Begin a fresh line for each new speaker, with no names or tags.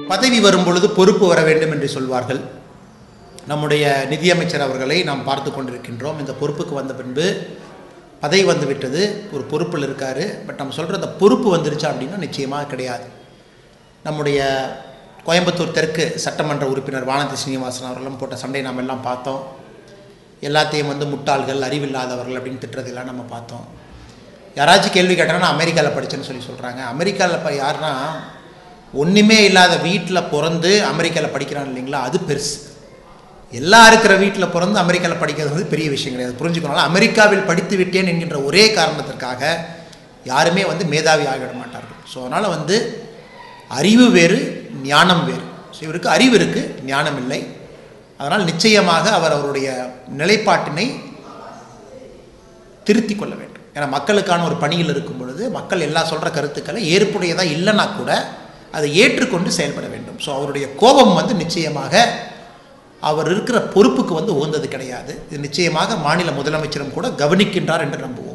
பதவி வரும் பொழுது பொறுப்பு வர வேண்டும் என்று சொல்வார்கள் நம்முடைய நிதியமைச்சர் அவர்களை நாம் பார்த்து கொண்டிருக்கின்றோம் இந்த பொறுப்புக்கு வந்த பின்பு பதவி வந்து விட்டது ஒரு பொறுப்பில் இருக்கார் பட் நம்ம சொல்கிற அந்த பொறுப்பு வந்துருச்சா அப்படின்னா நிச்சயமாக கிடையாது நம்முடைய கோயம்புத்தூர் தெற்கு சட்டமன்ற உறுப்பினர் வானதி சீனிவாசன் அவர்களும் போட்ட சண்டை நாம் எல்லாம் பார்த்தோம் எல்லாத்தையும் வந்து முட்டாள்கள் அறிவில்லாதவர்கள் அப்படின்னு திட்டுறதெல்லாம் நம்ம பார்த்தோம் யாராச்சும் கேள்வி கேட்டாங்கன்னா அமெரிக்காவில் படித்தேன்னு சொல்லி சொல்கிறாங்க அமெரிக்காவில் இப்போ யாருன்னா ஒன்றுமே இல்லாத வீட்டில் பிறந்து அமெரிக்காவில் படிக்கிறான் இல்லைங்களா அது பெருசு எல்லா இருக்கிற வீட்டில் பிறந்து அமெரிக்காவில் படிக்கிறது வந்து பெரிய விஷயம் கிடையாது புரிஞ்சுக்கணும் அமெரிக்காவில் படித்து விட்டேன் என்கின்ற ஒரே காரணத்திற்காக யாருமே வந்து மேதாவி ஆகிவிட மாட்டார்கள் ஸோ அதனால் வந்து அறிவு வேறு ஞானம் வேறு ஸோ இவருக்கு அறிவு இருக்குது ஞானம் இல்லை அதனால் நிச்சயமாக அவர் அவருடைய நிலைப்பாட்டினை திருத்தி கொள்ள வேண்டும் ஏன்னா மக்களுக்கான ஒரு பணியில் இருக்கும் பொழுது மக்கள் எல்லாம் சொல்கிற கருத்துக்களை ஏற்புடையதாக இல்லைன்னா கூட அதை ஏற்றுக்கொண்டு செயல்பட வேண்டும் ஸோ அவருடைய கோபம் வந்து நிச்சயமாக அவர் இருக்கிற பொறுப்புக்கு வந்து உகந்தது கிடையாது இது நிச்சயமாக மாநில முதலமைச்சரும் கூட கவனிக்கின்றார் என்று நம்புவோம்